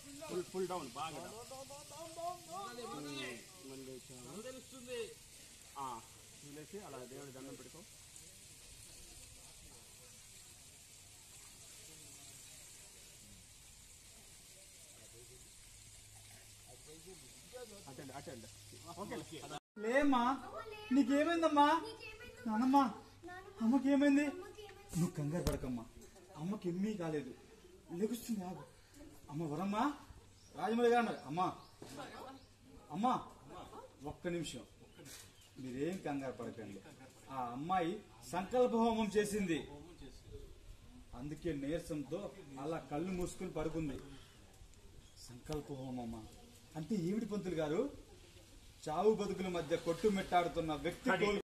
Full full down బాగా down. తెలుస్తుంది ఆ, వదిలేసి అలా దేవుడి దండం పెట్టుకో అటెండ్ అటెండ్ ఓకే లేమ్మా నీకేమైందమ్మా నానమ్మా అమ్మకి ఏమైంది నువ్వు కంగారు పడకమ్మా అమ్మకి ఏమీ కాలేదు లెగుస్తుంది ఆగు అమ్మ వరమ్మా రాజమౌళి గారు అన్నారు అమ్మా అమ్మా ఒక్క నిమిషం మీరేం కంగారు పడకండి ఆ అమ్మాయి సంకల్ప హోమం చేసింది అందుకే నీరసంతో అలా కళ్ళు మూసుకుని పడుకుంది సంకల్ప హోమమ్మా అంటే ఏమిటి పంతులు గారు చావు బతుకుల మధ్య కొట్టుమిట్టాడుతున్న వ్యక్తి కోలు